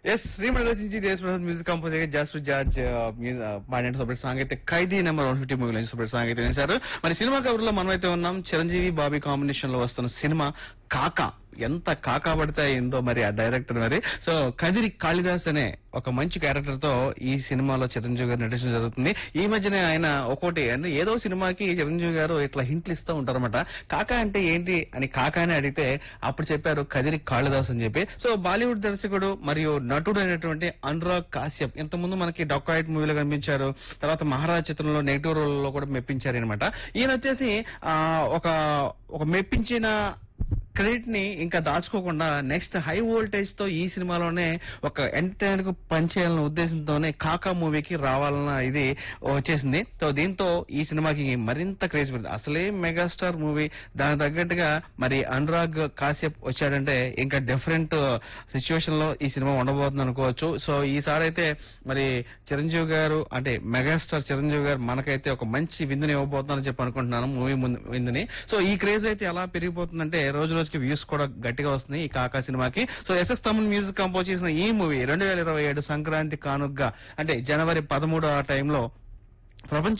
yes Srimani రచించి Deshaprasad music compose Jas George పాడిన separate song అయితే Khaidi number one fifty movie నుంచి సపరేట్ సాంగ్ అయితే వేశారు మరి సినిమా కవర్లో మనం అయితే ఉన్నాం చిరంజీవి బాబీ కాంబినేషన్ లో వస్తున్న సినిమా కాకా ఎంత కాకా పడితే అయిందో మరి ఆ డైరెక్టర్ మరి సో కదిరి కాళిదాస్ అనే ఒక మంచి క్యారెక్టర్ తో ఈ సినిమాలో చిరంజీవి గారు నటించడం జరుగుతుంది ఈ మధ్యనే ఆయన ఒక్కోటి అంటే ఏదో సినిమాకి చిరంజీవి గారు ఇట్లా హింట్లు ఇస్తూ ఉంటారన్నమాట కాకా అంటే ఏంటి అని కాకా అని అడిగితే అప్పుడు చెప్పారు కదిరి కాళిదాస్ అని చెప్పి సో బాలీవుడ్ దర్శకుడు మరియు నటుడు అయినటువంటి అనురాగ్ కాశ్యప్ ఇంతకుముందు మనకి డాక్టరైట్ మూవీలో కనిపించారు తర్వాత మహారాజ్ చిత్రంలో నెగిటివ్ రోల్ లో కూడా మెప్పించారు అనమాట ఈయన వచ్చేసి ఆ, ఒక ఒక మెప్పించిన క్రెడిట్ ని ఇంకా దాచుకోకుండా నెక్స్ట్ హై వోల్టేజ్ తో ఈ సినిమాలోనే ఒక ఎంటర్టైనర్ కు పనిచేయాలన్న ఉద్దేశంతోనే కాకా మూవీకి రావాలన్న ఇది వచ్చేసింది సో దీంతో ఈ సినిమాకి మరింత క్రేజ్ పెరిగింది అసలే మెగాస్టార్ మూవీ దానికి తగ్గట్టుగా మరి అనురాగ్ కాశ్యప్ వచ్చాడంటే ఇంకా డిఫరెంట్ సిచ్యువేషన్ లో ఈ సినిమా ఉండబోతుంది అనుకోవచ్చు సో ఈసారి అయితే మరి చిరంజీవి గారు అంటే మెగాస్టార్ చిరంజీవి గారు మనకైతే ఒక మంచి విందుని ఇవ్వబోతున్నారని చెప్పి అనుకుంటున్నాను మూవీ విందుని సో ఈ క్రేజ్ అయితే ఎలా పెరిగిపోతుందంటే రోజు రోజుకి వ్యూస్ కూడా గట్టిగా వస్తున్నాయి ఈ కాకా సినిమాకి so S S Thaman music compose చేసిన ఈ మూవీ రెండు వేల ఇరవై ఏడు సంక్రాంతి కానుగ్గా అంటే జనవరి పదమూడు ఆ టైంలో ప్రపంచ